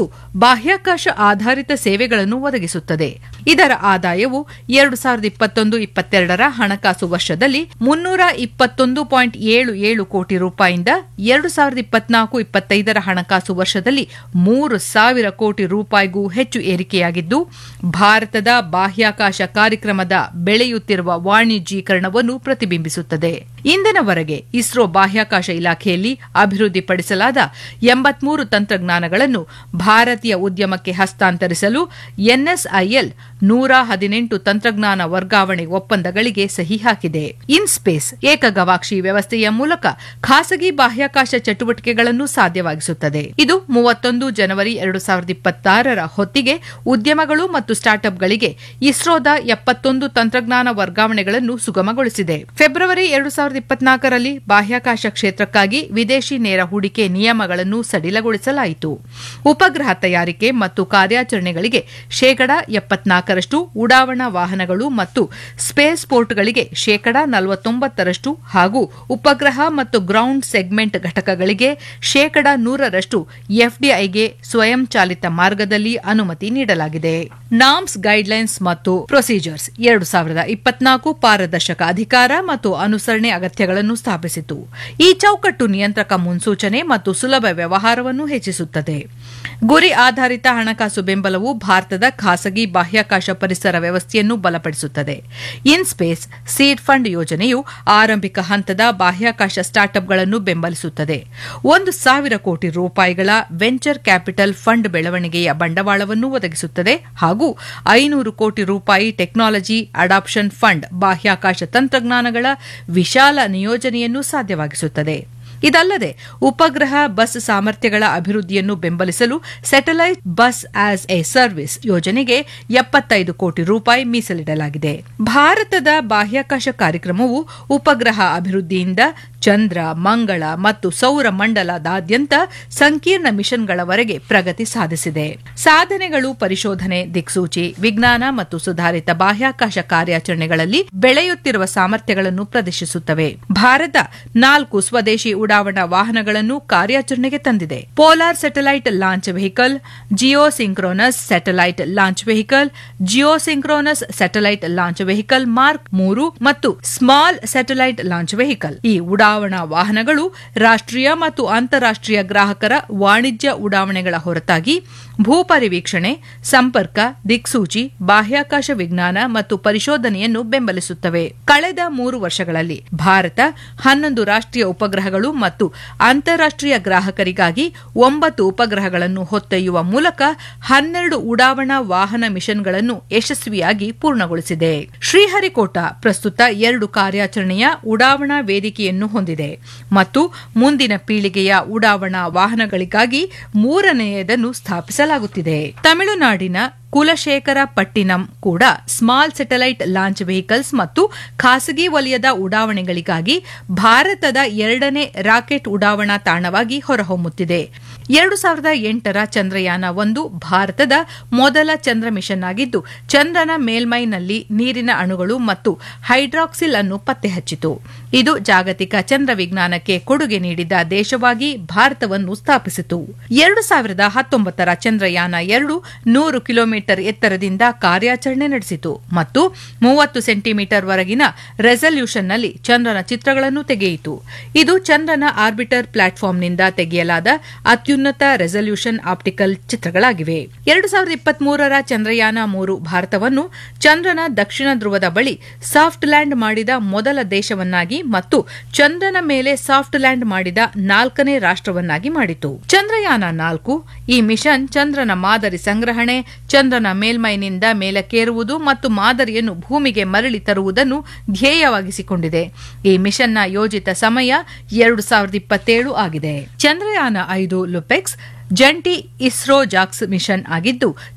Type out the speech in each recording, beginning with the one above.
ಮತ್ತು ಬಾಹ್ಯಾಕಾಶ ಆಧಾರಿತ ಸೇವೆಗಳನ್ನು ಒದಗಿಸುತ್ತದೆ ಇದರ ಆದಾಯವು ಎರಡು ಸಾವಿರದ ಇಪ್ಪತ್ತೊಂದು ಇಪ್ಪತ್ತೆರಡರ ಹಣಕಾಸು ವರ್ಷದಲ್ಲಿ ಮುನ್ನೂರ ಇಪ್ಪತ್ತೊಂದು ಪಾಯಿಂಟ್ ಏಳು ಏಳು ಕೋಟಿ ರೂಪಾಯಿಂದ ಎರಡು ಸಾವಿರದ ಇಪ್ಪತ್ನಾಲ್ಕು ಇಪ್ಪತ್ತೈದರ ಹಣಕಾಸು ವರ್ಷದಲ್ಲಿ ಮೂರು ಸಾವಿರ ಕೋಟಿ ರೂಪಾಯಿಗೂ ಹೆಚ್ಚು ಏರಿಕೆಯಾಗಿದ್ದು ಭಾರತದ ಬಾಹ್ಯಾಕಾಶ ಕಾರ್ಯಕ್ರಮದ ಬೆಳೆಯುತ್ತಿರುವ ವಾಣಿಜ್ಯೀಕರಣವನ್ನು ಪ್ರತಿಬಿಂಬಿಸುತ್ತದೆ ಇಂದಿನವರೆಗೆ ಇಸ್ರೋ ಬಾಹ್ಯಾಕಾಶ ಇಲಾಖೆಯಲ್ಲಿ ಅಭಿವೃದ್ಧಿಪಡಿಸಲಾದ ಎಂಬತ್ಮೂರು ತಂತ್ರಜ್ಞಾನಗಳನ್ನು ಭಾರತೀಯ ಉದ್ಯಮಕ್ಕೆ ಹಸ್ತಾಂತರಿಸಲು ಎನ್ಎಸ್ಐಎಲ್ ನೂರ ಹದಿನೆಂಟು ತಂತ್ರಜ್ಞಾನ ವರ್ಗಾವಣೆ ಒಪ್ಪಂದಗಳಿಗೆ ಸಹಿ ಹಾಕಿದೆ ಇನ್ಸ್ಪೇಸ್ ಏಕಗವಾಕ್ಷಿ ವ್ಯವಸ್ಥೆಯ ಮೂಲಕ ಖಾಸಗಿ ಬಾಹ್ಯಾಕಾಶ ಚಟುವಟಿಕೆಗಳನ್ನು ಸಾಧ್ಯವಾಗಿಸುತ್ತದೆ ಇದು ಮೂವತ್ತೊಂದು ಜನವರಿ ಎರಡು ಸಾವಿರದ ಇಪ್ಪತ್ತಾರರ ಹೊತ್ತಿಗೆ ಉದ್ಯಮಗಳು ಮತ್ತು ಸ್ಟಾರ್ಟ್ಅಪ್ಗಳಿಗೆ ಇಸ್ರೋದ ಎಪ್ಪತ್ತೊಂದು ತಂತ್ರಜ್ಞಾನ ವರ್ಗಾವಣೆಗಳನ್ನು ಸುಗಮಗೊಳಿಸಿದೆ ಫೆಬ್ರವರಿ ಎರಡು ಸಾವಿರದ ಇಪ್ಪತ್ನಾಲ್ಕರಲ್ಲಿ ಬಾಹ್ಯಾಕಾಶ ಕ್ಷೇತ್ರಕ್ಕಾಗಿ ವಿದೇಶಿ ನೇರ ಹೂಡಿಕೆ ನಿಯಮಗಳನ್ನು ಸಡಿಲಗೊಳಿಸಲಾಯಿತು ಉಪಗ್ರಹ ತಯಾರಿಕೆ ಮತ್ತು ಕಾರ್ಯಾಚರಣೆಗಳಿಗೆ ಶೇಕಡಾ ಎಪ್ಪತ್ನಾಲ್ಕರಷ್ಟು ಉಡಾವಣಾ ವಾಹನಗಳು ಮತ್ತು ಸ್ಪೇಸ್ ಪೋರ್ಟ್ಗಳಿಗೆ ಶೇಕಡಾ ನಲವತ್ತೊಂಬತ್ತರಷ್ಟು ಹಾಗೂ ಉಪಗ್ರಹ ಮತ್ತು ಗ್ರೌಂಡ್ ಸೆಗ್ಮೆಂಟ್ ಘಟಕಗಳಿಗೆ ಶೇಕಡಾ ನೂರರಷ್ಟು ಎಫ್ಡಿಐಗೆ ಸ್ವಯಂಚಾಲಿತ ಮಾರ್ಗದಲ್ಲಿ ಅನುಮತಿ ನೀಡಲಾಗಿದೆ ನಾಮ್ಸ್ ಗೈಡ್ಲೈನ್ಸ್ ಮತ್ತು ಪ್ರೊಸೀಜರ್ಸ್ ಎರಡು ಸಾವಿರದ ಇಪ್ಪತ್ನಾಲ್ಕು ಪಾರದರ್ಶಕ ಅಧಿಕಾರ ಮತ್ತು ಅನುಸರಣೆ ಅಗತ್ಯಗಳನ್ನು ಸ್ಥಾಪಿಸಿತು ಈ ಚೌಕಟ್ಟು ನಿಯಂತ್ರಕ ಮುನ್ಸೂಚನೆ ಮತ್ತು ಸುಲಭ ವ್ಯವಹಾರವನ್ನು ಹೆಚ್ಚಿಸುತ್ತದೆ ಗುರಿ ಆಧಾರಿತ ಹಣಕಾಸು ಬೆಂಬಲವು ಭಾರತದ ಖಾಸಗಿ ಬಾಹ್ಯಾಕಾಶ ಪರಿಸರ ವ್ಯವಸ್ಥೆಯನ್ನು ಬಲಪಡಿಸುತ್ತದೆ ಇನ್ಸ್ಪೇಸ್ ಸೀಡ್ ಫಂಡ್ ಯೋಜನೆಯು ಆರಂಭಿಕ ಹಂತದ ಬಾಹ್ಯಾಕಾಶ ಸ್ಟಾರ್ಟ್ಅಪ್ಗಳನ್ನು ಬೆಂಬಲಿಸುತ್ತದೆ ಒಂದು ಸಾವಿರ ಕೋಟಿ ರೂಪಾಯಿಗಳ ವೆಂಚರ್ ಕ್ಯಾಪಿಟಲ್ ಫಂಡ್ ಬೆಳವಣಿಗೆಯ ಬಂಡವಾಳವನ್ನು ಒದಗಿಸುತ್ತದೆ ಹಾಗೂ ಐನೂರು ಕೋಟಿ ರೂಪಾಯಿ ಟೆಕ್ನಾಲಜಿ ಅಡಾಪ್ಷನ್ ಫಂಡ್ ಬಾಹ್ಯಾಕಾಶ ತಂತ್ರಜ್ಞಾನಗಳ ವಿಶಾಲ ನಿಯೋಜನೆಯನ್ನು ಸಾಧ್ಯವಾಗಿಸುತ್ತದೆ ಇದಲ್ಲದೆ ಉಪಗ್ರಹ ಬಸ್ ಸಾಮರ್ಥ್ಯಗಳ ಅಭಿವೃದ್ಧಿಯನ್ನು ಬೆಂಬಲಿಸಲು satellite bus as a service ಯೋಜನೆಗೆ ಎಪ್ಪತ್ತೈದು ಕೋಟಿ ರೂಪಾಯಿ ಮೀಸಲಿಡಲಾಗಿದೆ ಭಾರತದ ಬಾಹ್ಯಾಕಾಶ ಕಾರ್ಯಕ್ರಮವು ಉಪಗ್ರಹ ಅಭಿವೃದ್ಧಿಯಿಂದ ಚಂದ್ರ ಮಂಗಳ ಮತ್ತು ಸೌರ ಮಂಡಲದಾದ್ಯಂತ ಸಂಕೀರ್ಣ ಮಿಷನ್ಗಳವರೆಗೆ ಪ್ರಗತಿ ಸಾಧಿಸಿದೆ ಸಾಧನೆಗಳು ಪರಿಶೋಧನೆ ದಿಕ್ಸೂಚಿ ವಿಜ್ಞಾನ ಮತ್ತು ಸುಧಾರಿತ ಬಾಹ್ಯಾಕಾಶ ಕಾರ್ಯಾಚರಣೆಗಳಲ್ಲಿ ಬೆಳೆಯುತ್ತಿರುವ ಸಾಮರ್ಥ್ಯಗಳನ್ನು ಪ್ರದರ್ಶಿಸುತ್ತವೆ ಭಾರತ ನಾಲ್ಕು ಸ್ವದೇಶಿ ಉಡಾವಣಾ ವಾಹನಗಳನ್ನು ಕಾರ್ಯಾಚರಣೆಗೆ ತಂದಿದೆ polar satellite launch vehicle geosynchronous satellite launch vehicle geosynchronous satellite launch vehicle mark ಮೂರು ಮತ್ತು ಸ್ಮಾಲ್ ಸ್ಯಾಟಲೈಟ್ ಲಾಂಚ್ ವೆಹಿಕಲ್ ಈ ಉಡಾವಣಾ ವಾಹನಗಳು ರಾಷ್ಟ್ರೀಯ ಮತ್ತು ಅಂತಾರಾಷ್ಟ್ರೀಯ ಗ್ರಾಹಕರ ವಾಣಿಜ್ಯ ಉಡಾವಣೆಗಳ ಹೊರತಾಗಿ ಭೂಪರಿವೀಕ್ಷಣೆ ಸಂಪರ್ಕ ದಿಕ್ಸೂಚಿ ಬಾಹ್ಯಾಕಾಶ ವಿಜ್ಞಾನ ಮತ್ತು ಪರಿಶೋಧನೆಯನ್ನು ಬೆಂಬಲಿಸುತ್ತವೆ ಕಳೆದ ಮೂರು ವರ್ಷಗಳಲ್ಲಿ ಭಾರತ ಹನ್ನೊಂದು ರಾಷ್ಟ್ರೀಯ ಉಪಗ್ರಹಗಳು ಮತ್ತು ಅಂತಾರಾಷ್ಟ್ರೀಯ ಗ್ರಾಹಕರಿಗಾಗಿ ಒಂಬತ್ತು ಉಪಗ್ರಹಗಳನ್ನು ಹೊತ್ತೊಯ್ಯುವ ಮೂಲಕ ಹನ್ನೆರಡು ಉಡಾವಣಾ ವಾಹನ ಮಿಷನ್ಗಳನ್ನು ಯಶಸ್ವಿಯಾಗಿ ಪೂರ್ಣಗೊಳಿಸಿದೆ ಶ್ರೀಹರಿಕೋಟಾ ಪ್ರಸ್ತುತ ಎರಡು ಕಾರ್ಯಾಚರಣೆಯ ಉಡಾವಣಾ ವೇದಿಕೆಯನ್ನು ಹೊಂದಿದೆ ಮತ್ತು ಮುಂದಿನ ಪೀಳಿಗೆಯ ಉಡಾವಣಾ ವಾಹನಗಳಿಗಾಗಿ ಮೂರನೆಯದನ್ನು ಸ್ಥಾಪಿಸಲಾಗುತ್ತಿದೆ ತಮಿಳುನಾಡಿನ ಕುಲಶೇಖರ ಪಟ್ಟಿನಂ ಕೂಡ ಸ್ಮಾಲ್ ಸ್ಯಾಟಲೈಟ್ ಲಾಂಚ್ ವೆಹಿಕಲ್ಸ್ ಮತ್ತು ಖಾಸಗಿ ವಲಯದ ಉಡಾವಣೆಗಳಿಗಾಗಿ ಭಾರತದ ಎರಡನೇ ರಾಕೆಟ್ ಉಡಾವಣಾ ತಾಣವಾಗಿ ಹೊರಹೊಮ್ಮುತ್ತಿದೆ ಎರಡು ಸಾವಿರದ ಎಂಟರ ಚಂದ್ರಯಾನ ಒಂದು ಭಾರತದ ಮೊದಲ ಚಂದ್ರ ಮಿಷನ್ ಆಗಿದ್ದು ಚಂದ್ರನ ಮೇಲ್ಮೈನಲ್ಲಿ ನೀರಿನ ಅಣುಗಳು ಮತ್ತು ಹೈಡ್ರಾಕ್ಸಿಲ್ ಅನ್ನು ಪತ್ತೆಹಚ್ಚಿತು ಇದು ಜಾಗತಿಕ ಚಂದ್ರ ವಿಜ್ಞಾನಕ್ಕೆ ಕೊಡುಗೆ ನೀಡಿದ ದೇಶವಾಗಿ ಭಾರತವನ್ನು ಸ್ಥಾಪಿಸಿತು ಎರಡು ಸಾವಿರದ ಹತ್ತೊಂಬತ್ತರ ಚಂದ್ರಯಾನ ಎರಡು ನೂರು ಕಿಲೋಮೀಟರ್ ಎತ್ತರದಿಂದ ಕಾರ್ಯಾಚರಣೆ ನಡೆಸಿತು ಮತ್ತು ಮೂವತ್ತು ಸೆಂಟಿಮೀಟರ್ ವರೆಗಿನ ರೆಸಲ್ಯೂಷನ್ನಲ್ಲಿ ಚಂದ್ರನ ಚಿತ್ರಗಳನ್ನು ತೆಗೆಯಿತು ಇದು ಚಂದ್ರನ ಆರ್ಬಿಟರ್ ಪ್ಲಾಟ್ಫಾರ್ಮ್ನಿಂದ ತೆಗೆಯಲಾದ ಅತ್ಯುನ್ನತ ರೆಸಲ್ಯೂಷನ್ ಆಪ್ಟಿಕಲ್ ಚಿತ್ರಗಳಾಗಿವೆ ಎರಡು ಸಾವಿರದ ಇಪ್ಪತ್ಮೂರರ ಚಂದ್ರಯಾನ ಮೂರು ಭಾರತವನ್ನು ಚಂದ್ರನ ದಕ್ಷಿಣ ಧ್ರುವದ ಬಳಿ ಸಾಫ್ಟ್ ಲ್ಯಾಂಡ್ ಮಾಡಿದ ಮೊದಲ ದೇಶವನ್ನಾಗಿ ಮತ್ತು ಚಂದ್ರನ ಮೇಲೆ ಸಾಫ್ಟ್ ಲ್ಯಾಂಡ್ ಮಾಡಿದ ನಾಲ್ಕನೇ ರಾಷ್ಟ್ರವನ್ನಾಗಿ ಮಾಡಿತು ಚಂದ್ರಯಾನ ನಾಲ್ಕು ಈ ಮಿಷನ್ ಚಂದ್ರನ ಮಾದರಿ ಸಂಗ್ರಹಣೆ ಚಂದ್ರನ ಮೇಲ್ಮೈನಿಂದ ಮೇಲಕ್ಕೇರುವುದು ಮತ್ತು ಮಾದರಿಯನ್ನು ಭೂಮಿಗೆ ಮರಳಿ ತರುವುದನ್ನು ಧ್ಯೇಯವಾಗಿಸಿಕೊಂಡಿದೆ ಈ ಮಿಷನ್ನ ಯೋಜಿತ ಸಮಯ ಎರಡು ಸಾವಿರದ ಇಪ್ಪತ್ತೇಳು ಆಗಿದೆ ಚಂದ್ರಯಾನ ಐದು ಲುಪೆಕ್ಸ್ ಜಂಟಿ ಇಸ್ರೋ ಜಾಕ್ಸ್ ಮಿಷನ್ ಆಗಿದ್ದು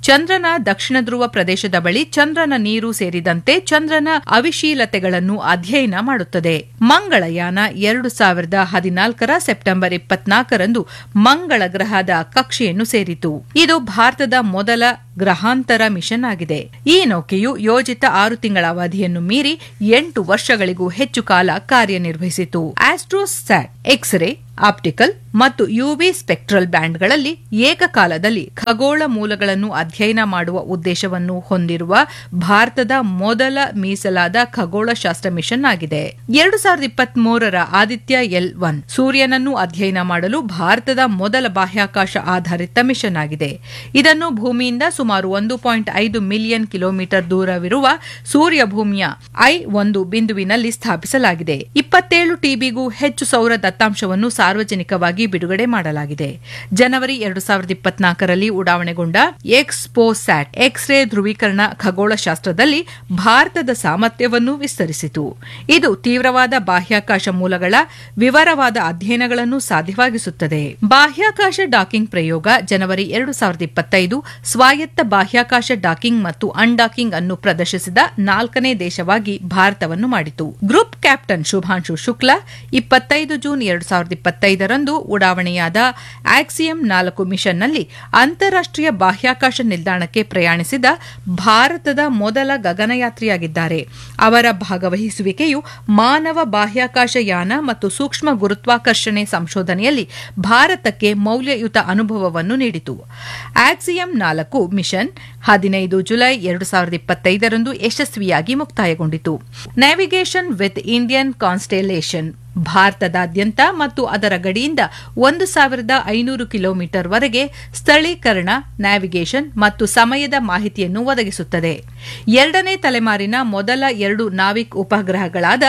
ಚಂದ್ರನ ದಕ್ಷಿಣ ಧ್ರುವ ಪ್ರದೇಶದ ಬಳಿ ಚಂದ್ರನ ನೀರು ಸೇರಿದಂತೆ ಚಂದ್ರನ ಅವಿಶೀಲತೆಗಳನ್ನು ಅಧ್ಯಯನ ಮಾಡುತ್ತದೆ ಮಂಗಳಯಾನ ಎರಡು ಸಾವಿರದ ಹದಿನಾಲ್ಕರ ಸೆಪ್ಟೆಂಬರ್ ಇಪ್ಪತ್ನಾಲ್ಕರಂದು ಮಂಗಳ ಗ್ರಹದ ಕಕ್ಷೆಯನ್ನು ಸೇರಿತು ಇದು ಭಾರತದ ಮೊದಲ ಗ್ರಹಾಂತರ ಮಿಷನ್ ಆಗಿದೆ ಈ ನೌಕೆಯು ಯೋಜಿತ ಆರು ತಿಂಗಳ ಅವಧಿಯನ್ನು ಮೀರಿ ಎಂಟು ವರ್ಷಗಳಿಗೂ ಹೆಚ್ಚು ಕಾಲ ಕಾರ್ಯನಿರ್ವಹಿಸಿತು ಆಸ್ಟ್ರೋಸ್ಯಾಟ್ ಎಕ್ಸ್ರೇ ಆಪ್ಟಿಕಲ್ ಮತ್ತು ಯುವಿ ಸ್ಪೆಕ್ಟ್ರಲ್ ಬ್ಯಾಂಡ್ಗಳಲ್ಲಿ ಏಕಕಾಲದಲ್ಲಿ ಖಗೋಳ ಮೂಲಗಳನ್ನು ಅಧ್ಯಯನ ಮಾಡುವ ಉದ್ದೇಶವನ್ನು ಹೊಂದಿರುವ ಭಾರತದ ಮೊದಲ ಮೀಸಲಾದ ಖಗೋಳಶಾಸ್ತ್ರ ಮಿಷನ್ ಆಗಿದೆ ಎರಡು ಸಾವಿರದ ಇಪ್ಪತ್ತ್ ಮೂರರ ಆದಿತ್ಯ ಎಲ್ ಒನ್ ಸೂರ್ಯನನ್ನು ಅಧ್ಯಯನ ಮಾಡಲು ಭಾರತದ ಮೊದಲ ಬಾಹ್ಯಾಕಾಶ ಆಧಾರಿತ ಮಿಷನ್ ಆಗಿದೆ ಇದನ್ನು ಭೂಮಿಯಿಂದ ಸುಮಾರು ಒಂದು ಪಾಯಿಂಟ್ ಐದು ಮಿಲಿಯನ್ ಕಿಲೋಮೀಟರ್ ದೂರವಿರುವ ಸೂರ್ಯ ಭೂಮಿಯ ಐ ಒಂದು ಬಿಂದುವಿನಲ್ಲಿ ಸ್ಥಾಪಿಸಲಾಗಿದೆ ಇಪ್ಪತ್ತೇಳು ಟಿಬಿಗೂ ಹೆಚ್ಚು ಸೌರ ದತ್ತಾಂಶವನ್ನು ಸಾರ್ವಜನಿಕವಾಗಿ ಬಿಡುಗಡೆ ಮಾಡಲಾಗಿದೆ ಜನವರಿ ಎರಡು ಸಾವಿರದ ಇಪ್ಪತ್ನಾಲ್ಕರಲ್ಲಿ ಉಡಾವಣೆಗೊಂಡ ಎಕ್ಸ್ಪೋಸ್ಯಾಟ್ ಎಕ್ಸ್ರೇ ಧ್ರುವೀಕರಣ ಖಗೋಳಶಾಸ್ತ್ರದಲ್ಲಿ ಭಾರತದ ಸಾಮರ್ಥ್ಯವನ್ನು ವಿಸ್ತರಿಸಿತು ಇದು ತೀವ್ರವಾದ ಬಾಹ್ಯಾಕಾಶ ಮೂಲಗಳ ವಿವರವಾದ ಅಧ್ಯಯನಗಳನ್ನು ಸಾಧ್ಯವಾಗಿಸುತ್ತದೆ ಬಾಹ್ಯಾಕಾಶ ಡಾಕಿಂಗ್ ಪ್ರಯೋಗ ಜನವರಿ ಎರಡು ಸಾವಿರದ ಇಪ್ಪತ್ತೈದು ಸ್ವಾಯತ್ತ ಬಾಹ್ಯಾಕಾಶ ಡಾಕಿಂಗ್ ಮತ್ತು ಅನ್ಡಾಕಿಂಗ್ ಅನ್ನು ಪ್ರದರ್ಶಿಸಿದ ನಾಲ್ಕನೇ ದೇಶವಾಗಿ ಭಾರತವನ್ನು ಮಾಡಿತು ಗ್ರೂಪ್ ಕ್ಯಾಪ್ಟನ್ ಶುಭಾಂಶು ಶುಕ್ಲಾ ಇಪ್ಪತ್ತೈದು ಜೂನ್ ಎರಡು ಸಾವಿರದ ಇಪ್ಪತ್ತೈದರಂದು ಉಡಾವಣೆಯಾದ ಆಕ್ಸಿಯಂ ನಾಲ್ಕು ಮಿಷನ್ನಲ್ಲಿ ಅಂತಾರಾಷ್ಟೀಯ ಬಾಹ್ಯಾಕಾಶ ನಿಲ್ದಾಣಕ್ಕೆ ಪ್ರಯಾಣಿಸಿದ ಭಾರತದ ಮೊದಲ ಗಗನಯಾತ್ರಿಯಾಗಿದ್ದಾರೆ ಅವರ ಭಾಗವಹಿಸುವಿಕೆಯು ಮಾನವ ಬಾಹ್ಯಾಕಾಶ ಯಾನ ಮತ್ತು ಸೂಕ್ಷ್ಮ ಗುರುತ್ವಾಕರ್ಷಣೆ ಸಂಶೋಧನೆಯಲ್ಲಿ ಭಾರತಕ್ಕೆ ಮೌಲ್ಯಯುತ ಅನುಭವವನ್ನು ನೀಡಿತು ಆಕ್ಸಿಯಂ ನಾಲ್ಕು ಮಿಷನ್ ಹದಿನೈದು ಜುಲೈ ಎರಡು ಸಾವಿರದ ಇಪ್ಪತ್ತೈದರಂದು ಯಶಸ್ವಿಯಾಗಿ ಮುಕ್ತಾಯಗೊಂಡಿತು ನ್ಯಾವಿಗೇಷನ್ ವಿತ್ ಇಂಡಿಯನ್ ಕಾನ್ಸ್ಟೆಲೇಷನ್ ಭಾರತದಾದ್ಯಂತ ಮತ್ತು ಅದರ ಗಡಿಯಿಂದ ಒಂದು ಸಾವಿರದ ಐನೂರು ಕಿಲೋಮೀಟರ್ ವರೆಗೆ ಸ್ಥಳೀಕರಣ ನ್ಯಾವಿಗೇಷನ್ ಮತ್ತು ಸಮಯದ ಮಾಹಿತಿಯನ್ನು ಒದಗಿಸುತ್ತದೆ ಎರಡನೇ ತಲೆಮಾರಿನ ಮೊದಲ ಎರಡು ನಾವಿಕ್ ಉಪಗ್ರಹಗಳಾದ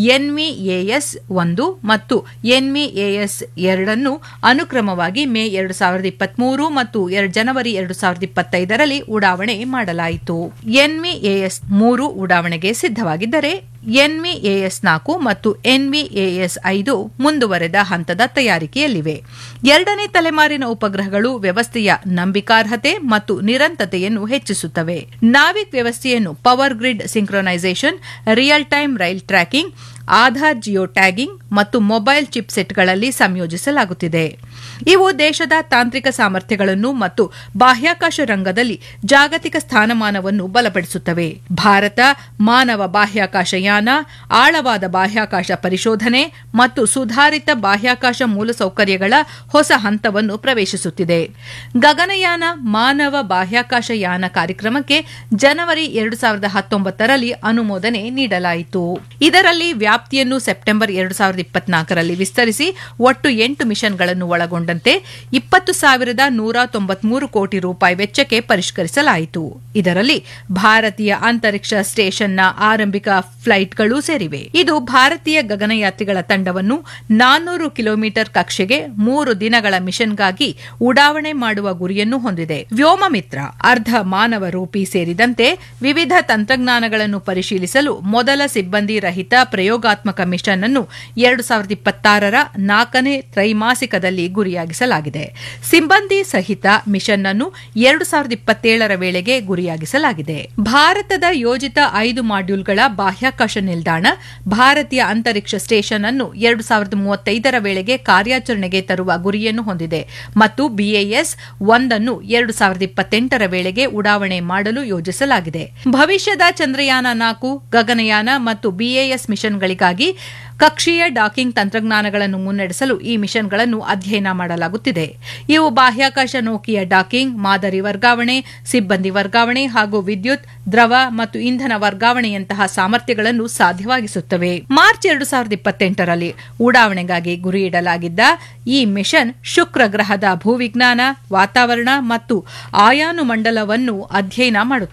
ಎನ್ವಿಎಎಸ್ ಒಂದು ಮತ್ತು ಎನ್ವಿಎಎಸ್ ಎರಡನ್ನು ಅನುಕ್ರಮವಾಗಿ ಮೇ ಎರಡು ಸಾವಿರದ ಇಪ್ಪತ್ಮೂರು ಮತ್ತು ಜನವರಿ ಎರಡು ಸಾವಿರದ ಇಪ್ಪತ್ತೈದರಲ್ಲಿ ಉಡಾವಣೆ ಮಾಡಲಾಯಿತು ಎನ್ವಿಎಎಸ್ ಮೂರು ಉಡಾವಣೆಗೆ ಸಿದ್ಧವಾಗಿದ್ದರೆ ಎನ್ವಿಎಎಸ್ ನಾಲ್ಕು ಮತ್ತು ಎನ್ವಿಎಎಸ್ ಐದು ಮುಂದುವರೆದ ಹಂತದ ತಯಾರಿಕೆಯಲ್ಲಿವೆ ಎರಡನೇ ತಲೆಮಾರಿನ ಉಪಗ್ರಹಗಳು ವ್ಯವಸ್ಥೆಯ ನಂಬಿಕಾರ್ಹತೆ ಮತ್ತು ನಿರಂತತೆಯನ್ನು ಹೆಚ್ಚಿಸುತ್ತವೆ ನಾವಿಕ್ ವ್ಯವಸ್ಥೆಯನ್ನು power grid synchronisation real time rail tracking Aadhaar geotagging ಮತ್ತು ಮೊಬೈಲ್ ಚಿಪ್ಸೆಟ್ಗಳಲ್ಲಿ ಸಂಯೋಜಿಸಲಾಗುತ್ತಿದೆ ಇವು ದೇಶದ ತಾಂತ್ರಿಕ ಸಾಮರ್ಥ್ಯಗಳನ್ನು ಮತ್ತು ಬಾಹ್ಯಾಕಾಶ ರಂಗದಲ್ಲಿ ಜಾಗತಿಕ ಸ್ಥಾನಮಾನವನ್ನು ಬಲಪಡಿಸುತ್ತವೆ ಭಾರತ ಮಾನವ ಬಾಹ್ಯಾಕಾಶ ಯಾನ ಆಳವಾದ ಬಾಹ್ಯಾಕಾಶ ಪರಿಶೋಧನೆ ಮತ್ತು ಸುಧಾರಿತ ಬಾಹ್ಯಾಕಾಶ ಮೂಲಸೌಕರ್ಯಗಳ ಹೊಸ ಹಂತವನ್ನು ಪ್ರವೇಶಿಸುತ್ತಿದೆ ಗಗನಯಾನ ಮಾನವ ಬಾಹ್ಯಾಕಾಶ ಯಾನ ಕಾರ್ಯಕ್ರಮಕ್ಕೆ ಜನವರಿ ಎರಡು ಸಾವಿರದ ಹತ್ತೊಂಬತ್ತರಲ್ಲಿ ಅನುಮೋದನೆ ನೀಡಲಾಯಿತು ಇದರಲ್ಲಿ ವ್ಯಾಪ್ತಿಯನ್ನು ಸೆಪ್ಟೆಂಬರ್ ಎರಡು ಸಾವಿರದ ಇಪ್ಪತ್ನಾಲ್ಕರಲ್ಲಿ ವಿಸ್ತರಿಸಿ ಒಟ್ಟು ಎಂಟು ಮಿಷನ್ಗಳನ್ನು ಒಳಗೊಂಡಂತೆ ಇಪ್ಪತ್ತು ಸಾವಿರದ ನೂರ ತೊಂಬತ್ಮೂರು ಕೋಟಿ ರೂಪಾಯಿ ವೆಚ್ಚಕ್ಕೆ ಪರಿಷ್ಕರಿಸಲಾಯಿತು ಇದರಲ್ಲಿ ಭಾರತೀಯ ಅಂತರಿಕ್ಷ ಸ್ಟೇಷನ್ನ ಆರಂಭಿಕ ಫ್ಲೈಟ್ಗಳು ಸೇರಿವೆ ಇದು ಭಾರತೀಯ ಗಗನಯಾತ್ರಿಗಳ ತಂಡವನ್ನು ನಾನ್ನೂರು ಕಿಲೋಮೀಟರ್ ಕಕ್ಷೆಗೆ ಮೂರು ದಿನಗಳ ಮಿಷನ್ಗಾಗಿ ಉಡಾವಣೆ ಮಾಡುವ ಗುರಿಯನ್ನು ಹೊಂದಿದೆ ವ್ಯೋಮಮಿತ್ರ ಅರ್ಧ ಮಾನವ ರೂಪಿ ಸೇರಿದಂತೆ ವಿವಿಧ ತಂತ್ರಜ್ಞಾನಗಳನ್ನು ಪರಿಶೀಲಿಸಲು ಮೊದಲ ಸಿಬ್ಬಂದಿ ರಹಿತ ಪ್ರಯೋಗಾತ್ಮಕ ಮಿಷನ್ ಅನ್ನು ಎರಡು ಸಾವಿರದ ಇಪ್ಪತ್ತಾರರ ನಾಲ್ಕನೇ ತ್ರೈಮಾಸಿಕದಲ್ಲಿ ಗುರಿಯಾಗಿಸಲಾಗಿದೆ ಸಿಬ್ಬಂದಿ ಸಹಿತ ಮಿಷನ್ ಅನ್ನು ಎರಡು ಸಾವಿರದ ಇಪ್ಪತ್ತೇಳರ ವೇಳೆಗೆ ಗುರಿಯಾಗಿಸಲಾಗಿದೆ ಭಾರತದ ಯೋಜಿತ ಐದು ಮಾಡ್ಯೂಲ್ಗಳ ಬಾಹ್ಯಾಕಾಶ ನಿಲ್ದಾಣ ಭಾರತೀಯ ಅಂತರಿಕ್ಷ ಸ್ಟೇಷನ್ ಅನ್ನು ಎರಡು ಸಾವಿರದ ಮೂವತ್ತೈದರ ವೇಳೆಗೆ ಕಾರ್ಯಾಚರಣೆಗೆ ತರುವ ಗುರಿಯನ್ನು ಹೊಂದಿದೆ ಮತ್ತು ಬಿಎಎಸ್ ಒಂದನ್ನು ಎರಡು ಸಾವಿರದ ಇಪ್ಪತ್ತೆಂಟರ ವೇಳೆಗೆ ಉಡಾವಣೆ ಮಾಡಲು ಯೋಜಿಸಲಾಗಿದೆ ಭವಿಷ್ಯದ ಚಂದ್ರಯಾನ ನಾಲ್ಕು ಗಗನಯಾನ ಮತ್ತು ಬಿಎಎಸ್ ಮಿಷನ್ಗಳಿಗಾಗಿ ಕಕ್ಷೀಯ ಡಾಕಿಂಗ್ ತಂತ್ರಜ್ಞಾನಗಳನ್ನು ಮುನ್ನಡೆಸಲು ಈ ಮಿಷನ್ಗಳನ್ನು ಅಧ್ಯಯನ ಮಾಡಲಾಗುತ್ತಿದೆ ಇವು ಬಾಹ್ಯಾಕಾಶ ನೌಕೆಯ ಡಾಕಿಂಗ್ ಮಾದರಿ ವರ್ಗಾವಣೆ ಸಿಬ್ಬಂದಿ ವರ್ಗಾವಣೆ ಹಾಗೂ ವಿದ್ಯುತ್ ದ್ರವ ಮತ್ತು ಇಂಧನ ವರ್ಗಾವಣೆಯಂತಹ ಸಾಮರ್ಥ್ಯಗಳನ್ನು ಸಾಧ್ಯವಾಗಿಸುತ್ತವೆ ಮಾರ್ಚ್ ಎರಡು ಸಾವಿರದ ಇಪ್ಪತ್ತೆಂಟರಲ್ಲಿ ಉಡಾವಣೆಗಾಗಿ ಗುರಿಯಿಡಲಾಗಿದ್ದ ಈ ಮಿಷನ್ ಶುಕ್ರ ಗ್ರಹದ ಭೂವಿಜ್ಞಾನ ವಾತಾವರಣ ಮತ್ತು ಆಯಾನು ಮಂಡಲವನ್ನು ಅಧ್ಯಯನ ಮಾಡುತ್ತದೆ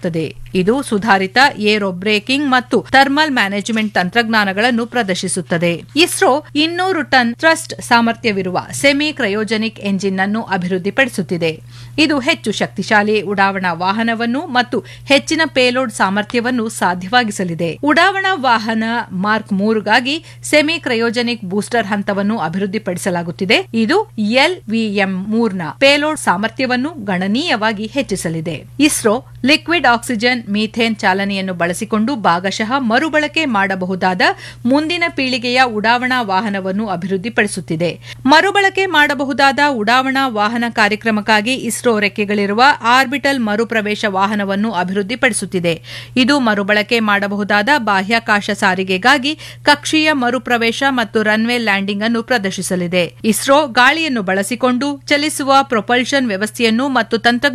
ಇದು ಸುಧಾರಿತ ಏರೋ ಬ್ರೇಕಿಂಗ್ ಮತ್ತು ಥರ್ಮಲ್ ಮ್ಯಾನೇಜ್ಮೆಂಟ್ ತಂತ್ರಜ್ಞಾನಗಳನ್ನು ಪ್ರದರ್ಶಿಸುತ್ತದೆ ಇಸ್ರೋ ಇನ್ನೂರು ಟನ್ ಥ್ರಸ್ಟ್ ಸಾಮರ್ಥ್ಯವಿರುವ ಸೆಮಿ ಕ್ರಯೋಜೆನಿಕ್ ಎಂಜಿನ್ ಅನ್ನು ಅಭಿವೃದ್ಧಿಪಡಿಸುತ್ತಿದೆ ಇದು ಹೆಚ್ಚು ಶಕ್ತಿಶಾಲಿ ಉಡಾವಣಾ ವಾಹನವನ್ನು ಮತ್ತು ಹೆಚ್ಚಿನ ಪೇಲೋಡ್ ಸಾಮರ್ಥ್ಯವನ್ನು ಸಾಧ್ಯವಾಗಿಸಲಿದೆ ಉಡಾವಣಾ ವಾಹನ ಮಾರ್ಕ್ ಮೂರುಗಾಗಿ ಸೆಮಿ ಕ್ರಯೋಜೆನಿಕ್ ಬೂಸ್ಟರ್ ಹಂತವನ್ನು ಅಭಿವೃದ್ಧಿಪಡಿಸಲಾಗುತ್ತಿದೆ ಇದು ಎಲ್ವಿಎಂ ಮೂರ್ನ ಪೇಲೋಡ್ ಸಾಮರ್ಥ್ಯವನ್ನು ಗಣನೀಯವಾಗಿ ಹೆಚ್ಚಿಸಲಿದೆ ಇಸ್ರೋ ಲಿಕ್ವಿಡ್ ಆಕ್ಸಿಜನ್ ಮೀಥೇನ್ ಚಾಲನೆಯನ್ನು ಬಳಸಿಕೊಂಡು ಭಾಗಶಃ ಮರುಬಳಕೆ ಮಾಡಬಹುದಾದ ಮುಂದಿನ ಪೀಳಿಗೆಯ ಉಡಾವಣಾ ವಾಹನವನ್ನು ಅಭಿವೃದ್ಧಿಪಡಿಸುತ್ತಿದೆ ಮರುಬಳಕೆ ಮಾಡಬಹುದಾದ ಉಡಾವಣಾ ವಾಹನ ಕಾರ್ಯಕ್ರಮಕ್ಕಾಗಿ ಇಸ್ರೋ ರೆಕ್ಕೆಗಳಿರುವ ಆರ್ಬಿಟಲ್ ಮರುಪ್ರವೇಶ ವಾಹನವನ್ನು ಅಭಿವೃದ್ಧಿಪಡಿಸುತ್ತಿದೆ ಇದು ಮರುಬಳಕೆ ಮಾಡಬಹುದಾದ ಬಾಹ್ಯಾಕಾಶ ಸಾರಿಗೆಗಾಗಿ ಕಕ್ಷೀಯ ಮರುಪ್ರವೇಶ ಮತ್ತು ರನ್ವೇ ಲ್ಯಾಂಡಿಂಗ್ ಅನ್ನು ಪ್ರದರ್ಶಿಸಲಿದೆ ಇಸ್ರೋ ಗಾಳಿಯನ್ನು ಬಳಸಿಕೊಂಡು ಚಲಿಸುವ ಪ್ರೊಪಲ್ಷನ್ ವ್ಯವಸ್ಥೆಯನ್ನು ಮತ್ತು ತಂತ್ರಜ್ಞಾನ